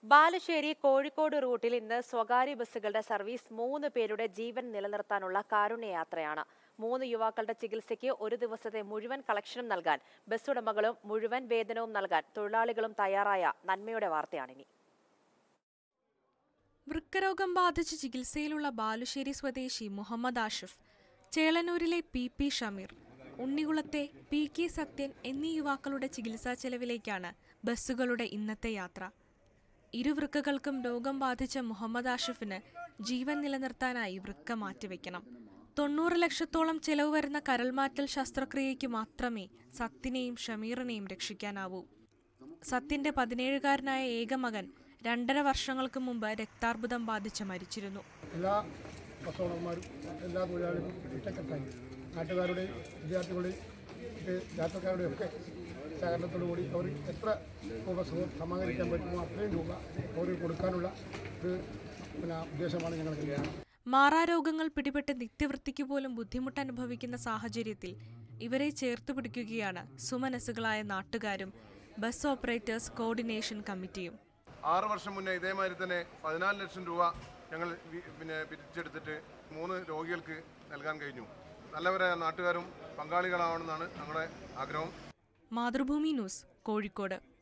ബാലുശ്ശേരി കോഴിക്കോട് റൂട്ടിൽ ഇന്ന് സ്വകാര്യ ബസ്സുകളുടെ സർവീസ് മൂന്ന് പേരുടെ ജീവൻ നിലനിർത്താനുള്ള കാരുണ്യയാത്രയാണ് മൂന്ന് യുവാക്കളുടെ ചികിത്സയ്ക്ക് ഒരു ദിവസത്തെ മുഴുവൻ കളക്ഷനും നൽകാൻ ബസ് ഉടമകളും മുഴുവൻ വേതനവും നൽകാൻ തൊഴിലാളികളും തയ്യാറായ നന്മയുടെ വാർത്തയാണിനി വൃക്കരോഗം ബാധിച്ച് ചികിത്സയിലുള്ള ബാലുശ്ശേരി സ്വദേശി മുഹമ്മദ് ആഷിഫ് ചേളന്നൂരിലെ പി പി ഷമീർ ഉണ്ണികുളത്തെ പി കെ സത്യൻ എന്നീ യുവാക്കളുടെ ചികിത്സാ ചെലവിലേക്കാണ് ബസ്സുകളുടെ ഇന്നത്തെ യാത്ര ഇരു വൃക്കകൾക്കും രോഗം ബാധിച്ച മുഹമ്മദ് ആഷിഫിന് ജീവൻ നിലനിർത്താനായി വൃക്ക മാറ്റിവെക്കണം തൊണ്ണൂറ് ലക്ഷത്തോളം ചെലവ് വരുന്ന കരൾമാറ്റൽ ശസ്ത്രക്രിയയ്ക്ക് മാത്രമേ സത്തിനെയും ഷമീറിനെയും രക്ഷിക്കാനാവൂ സത്യന്റെ പതിനേഴുകാരനായ ഏക മകൻ രണ്ടര വർഷങ്ങൾക്ക് മുമ്പ് രക്താർബുദം ബാധിച്ച് മരിച്ചിരുന്നു എല്ലാ കച്ചവടന്മാരും എല്ലാ തൊഴിലാളികളും ഒറ്റക്കെട്ടായി നാട്ടുകാരുടെയും വിദ്യാർത്ഥികളുടെയും മറ്റ് യാത്രക്കാരുടെയും ഒക്കെ സഹകരണത്തോടുകൂടി അവർ എത്ര രൂപ സഹ- സമാഹരിക്കാൻ പറ്റുമോ അത്രയും രൂപ അവർ കൊടുക്കാനുള്ള ഒരു പിന്നെ ഉദ്ദേശമാണ് ഞങ്ങൾക്ക് മാറാരോഗങ്ങൾ പിടിപെട്ട് നിത്യവൃത്തിക്ക് പോലും ബുദ്ധിമുട്ട് അനുഭവിക്കുന്ന സാഹചര്യത്തിൽ ഇവരെ ചേർത്ത് പിടിക്കുകയാണ് സുമനസ്സുകളായ നാട്ടുകാരും ബസ് ഓപ്പറേറ്റേഴ്സ് കോർഡിനേഷൻ കമ്മിറ്റിയും ആറ് വർഷം മുന്നേ ഇതേമാതിരി തന്നെ പതിനാല് ലക്ഷം രൂപ ഞങ്ങൾ വി- പിന്നെ പിരിച്ചെടുത്തിട്ട് മൂന്ന് രോഗികൾക്ക് നൽകാൻ കഴിഞ്ഞു നല്ലവരായ നാട്ടുകാരും പങ്കാളികളാവണമെന്നാണ് ഞങ്ങളുടെ ആഗ്രഹം മാതൃഭൂമി ന്യൂസ് കോഴിക്കോട്